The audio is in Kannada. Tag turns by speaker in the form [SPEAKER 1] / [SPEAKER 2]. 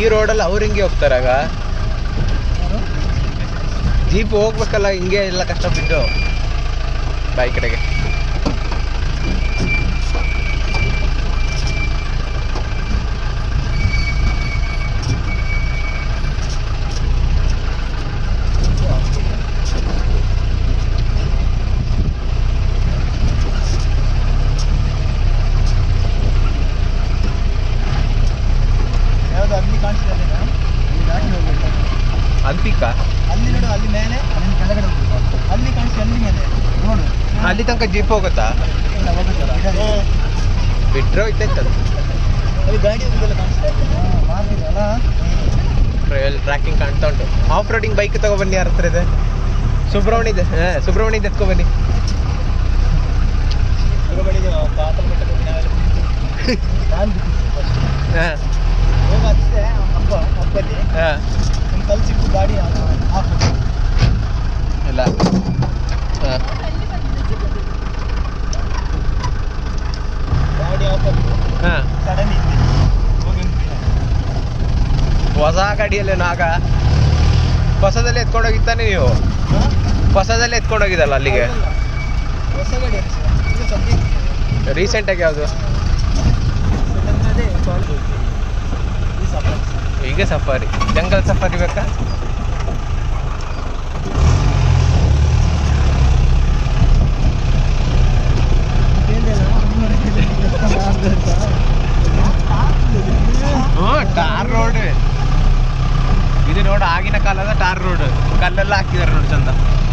[SPEAKER 1] ರೋಡಲ್ಲಿ ಅವ್ರು ಹಿಂಗೆ ಹೋಗ್ತಾರಾಗ ಜೀಪ್ ಹೋಗ್ಬೇಕಲ್ಲ ಹಿಂಗೆ ಎಲ್ಲ ಕಷ್ಟಪಟ್ಟು ಬಾಯಿ ಕಡೆಗೆ
[SPEAKER 2] ಯಾವ್ದು ಅಲ್ಲಿ ಕಾಣಿಸ್ತಾ ಇದೆ ಇಲ್ಲಿ ದಾಟಿ ಹೋಗ್ಬೇಕು
[SPEAKER 1] ಅಂತಿಕ
[SPEAKER 2] ಅಲ್ಲಿ ನೋಡು ಅಲ್ಲಿ ಮೇಲೆ ಅಲ್ಲಿ ಕೆಳಗಡೆ ಹೋಗ್ಬೇಕು ಅಲ್ಲಿ ಕಾಣಿಸ್ತಾ ಅಲ್ಲಿ ಮೇಲೆ ನೋಡು
[SPEAKER 1] ಅಲ್ಲಿ ತನಕ ಜೀಪ್ ಹೋಗುತ್ತಾ
[SPEAKER 2] ಇಲ್ಲ, ಹೋಗುತ್ತಲ್ಲ.
[SPEAKER 1] ಬಿಟ್ರೆ ಹೋಯ್ತೈತದು
[SPEAKER 2] ಅಲ್ಲಿ ಗಾಡಿ ಹೋಗುದಲ್ಲ ಕಾಣಿಸ್ತಾ ಇದೆ ಮಾಡ್ತಿದ್ದಲ್ಲ
[SPEAKER 1] ಟ್ರಯಲ್ ಟ್ರ್ಯಾಕಿಂಗ್ ಕಾಣ್ತಾ ಉಂಟು ಆಫ್ ರೋಡಿಂಗ್ ಬೈಕ್ ತಗೊಬನ್ನಿ ಯಾರ ಹತ್ರ ಇದೆ ಸುಬ್ರಹ್ಮಣ್ಯ ಇದೆ ಹಾಂ ಸುಬ್ರಹ್ಮಣ್ಯ ಎತ್ಕೊ ಬನ್ನಿ
[SPEAKER 2] ಬೆಳಿಗ್ಗೆ ಪಾತಲ್ ಬೆಟ್ಟಕ್ಕೆ ಹೋಗಿ ನಾವೆಲ್ಲ ನಾನು ಬಿಟ್ಟಿದ್ದೆ ಫಸ್ಟ್
[SPEAKER 1] ಹಾಂ
[SPEAKER 2] ಹೋಗ ಅಷ್ಟೇ ಹಬ್ಬ ಹಬ್ಬಲ್ಲಿ
[SPEAKER 1] ಹಾಂ
[SPEAKER 2] ಒಂದು ಕಲ್ ಸಿಕ್ಕು ಗಾಡಿ ಆಫ್
[SPEAKER 1] ಇಲ್ಲ ಹಾಂ
[SPEAKER 2] ಗಾಡಿ ಆಫ್ ಆಗಿ
[SPEAKER 1] ಹಾಂ
[SPEAKER 2] ಸಡನ್ ಇದ್ದೆ ಹೋಗಿ
[SPEAKER 1] ಹೊಸ ಗಾಡಿಯಲ್ಲೇ ನಾಗ ಹೊಸದಲ್ಲಿ ಎತ್ಕೊಂಡೋಗಿತ್ತಾನೆ ನೀವು ಹೊಸದಲ್ಲಿ ಎತ್ಕೊಂಡೋಗಿದ್ದಲ್ಲ ಅಲ್ಲಿಗೆ
[SPEAKER 2] ಹೊಸ ಗಾಡಿ ಅಲ್ಲ ಸರ್ ಇದು ಸದ್ಯಕ್ಕೆ
[SPEAKER 1] ರೀಸೆಂಟಾಗಿ ಯಾವುದು
[SPEAKER 2] ಅದೇ ಕಾಲ್ ಹೋಗಿ ಈ ಸಫರ್
[SPEAKER 1] ಈಗ ಸಫಾರಿ ಜಂಗಲ್ ಸಫಾರಿ ಬೇಕಾ ಹ್ಞೂ ಟಾರ್ ರೋಡ್ ಇದು ನೋಡು ಆಗಿನ ಕಾಲದ ಟಾರ್ ರೋಡ್ ಕಲ್ಲೆಲ್ಲ ಹಾಕಿದಾರೆ ನೋಡಿ ಚಂದ